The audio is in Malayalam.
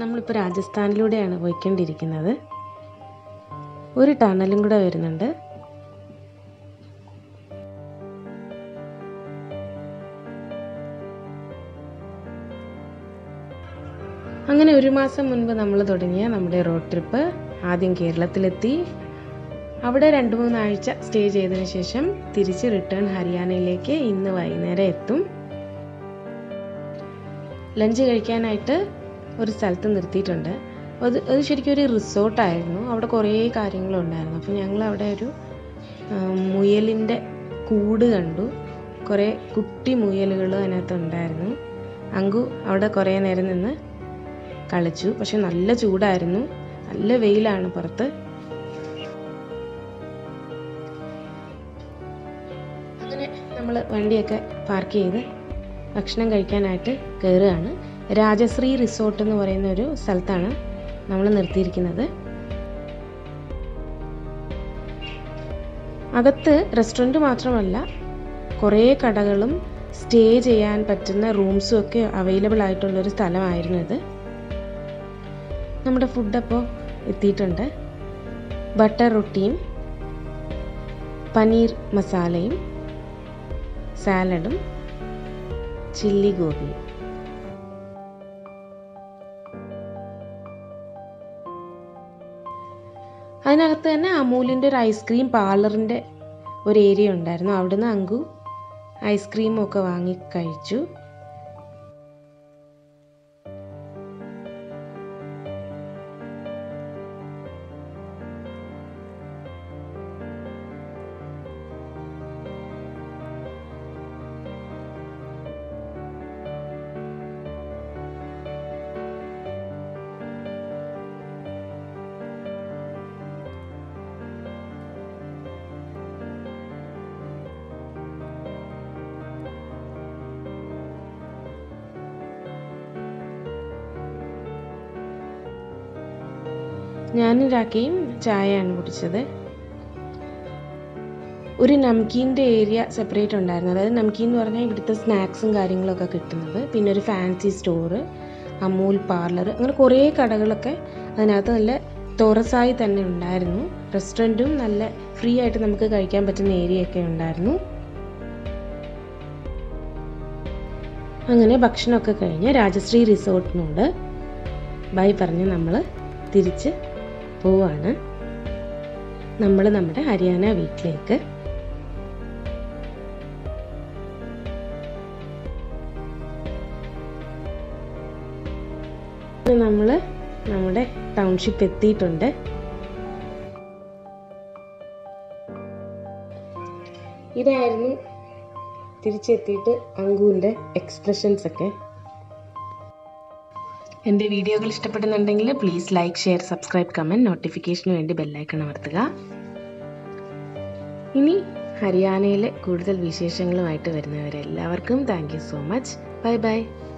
നമ്മളിപ്പോൾ രാജസ്ഥാനിലൂടെയാണ് പോയിക്കൊണ്ടിരിക്കുന്നത് ഒരു ടണലും കൂടെ വരുന്നുണ്ട് അങ്ങനെ ഒരു മാസം മുൻപ് നമ്മൾ തുടങ്ങിയ നമ്മുടെ റോഡ് ട്രിപ്പ് ആദ്യം കേരളത്തിലെത്തി അവിടെ രണ്ട് മൂന്നാഴ്ച സ്റ്റേ ചെയ്തതിന് ശേഷം തിരിച്ച് റിട്ടേൺ ഹരിയാനയിലേക്ക് ഇന്ന് വൈകുന്നേരം എത്തും ലഞ്ച് കഴിക്കാനായിട്ട് ഒരു സ്ഥലത്ത് നിർത്തിയിട്ടുണ്ട് അത് അത് ശരിക്കും ഒരു റിസോർട്ടായിരുന്നു അവിടെ കുറേ കാര്യങ്ങളുണ്ടായിരുന്നു അപ്പോൾ ഞങ്ങൾ അവിടെ ഒരു ആ, മുയലിൻ്റെ കൂട് കണ്ടു കുറേ കുട്ടി മുയലുകൾ അതിനകത്ത് ഉണ്ടായിരുന്നു അങ്കു അവിടെ കുറേ നേരം നിന്ന് കളിച്ചു പക്ഷെ നല്ല ചൂടായിരുന്നു നല്ല വെയിലാണ് പുറത്ത് അങ്ങനെ നമ്മൾ വണ്ടിയൊക്കെ പാർക്ക് ചെയ്ത് ഭക്ഷണം കഴിക്കാനായിട്ട് കയറുകയാണ് രാജശ്രീ റിസോർട്ട് എന്ന് പറയുന്ന ഒരു സ്ഥലത്താണ് നമ്മൾ നിർത്തിയിരിക്കുന്നത് അകത്ത് റെസ്റ്റോറൻറ്റ് മാത്രമല്ല കുറേ കടകളും സ്റ്റേ ചെയ്യാൻ പറ്റുന്ന റൂംസും ഒക്കെ അവൈലബിൾ ആയിട്ടുള്ളൊരു സ്ഥലമായിരുന്നു ഇത് നമ്മുടെ ഫുഡ് അപ്പോൾ എത്തിയിട്ടുണ്ട് ബട്ടർ റൊട്ടിയും പനീർ മസാലയും സാലഡും ചില്ലി ഗോപിയും അതിനകത്ത് തന്നെ അമൂലിൻ്റെ ഒരു ഐസ്ക്രീം പാർലറിൻ്റെ ഒരു ഏരിയ ഉണ്ടായിരുന്നു അവിടുന്ന് അങ്കു ഐസ്ക്രീമും ഒക്കെ വാങ്ങി കഴിച്ചു ഞാനും രാക്കയും ചായയാണ് കുടിച്ചത് ഒരു നംകീൻ്റെ ഏരിയ സെപ്പറേറ്റ് ഉണ്ടായിരുന്നു അതായത് നംകീൻ എന്ന് പറഞ്ഞാൽ ഇവിടുത്തെ സ്നാക്സും കാര്യങ്ങളൊക്കെ കിട്ടുന്നത് പിന്നെ ഒരു ഫാൻസി സ്റ്റോറ് അമൂൽ പാർലർ അങ്ങനെ കുറേ കടകളൊക്കെ അതിനകത്ത് നല്ല തുറസായി തന്നെ ഉണ്ടായിരുന്നു റെസ്റ്റോറൻറ്റും നല്ല ഫ്രീ ആയിട്ട് നമുക്ക് കഴിക്കാൻ പറ്റുന്ന ഏരിയ ഒക്കെ ഉണ്ടായിരുന്നു അങ്ങനെ ഭക്ഷണമൊക്കെ കഴിഞ്ഞ് രാജശ്രീ റിസോർട്ടിനോട് ബൈ പറഞ്ഞ് നമ്മൾ തിരിച്ച് പോവാണ് നമ്മൾ നമ്മുടെ ഹരിയാന വീട്ടിലേക്ക് നമ്മൾ നമ്മുടെ ടൗൺഷിപ്പ് എത്തിയിട്ടുണ്ട് ഇതായിരുന്നു തിരിച്ചെത്തിയിട്ട് അങ്കുവിൻ്റെ എക്സ്പ്രഷൻസ് ഒക്കെ എൻ്റെ വീഡിയോകൾ ഇഷ്ടപ്പെടുന്നുണ്ടെങ്കിൽ please like share subscribe comment നോട്ടിഫിക്കേഷന് വേണ്ടി ബെല്ലൈക്കൺ അമർത്തുക ഇനി ഹരിയാനയിലെ കൂടുതൽ വിശേഷങ്ങളുമായിട്ട് വരുന്നവരെല്ലാവർക്കും thank you so much bye by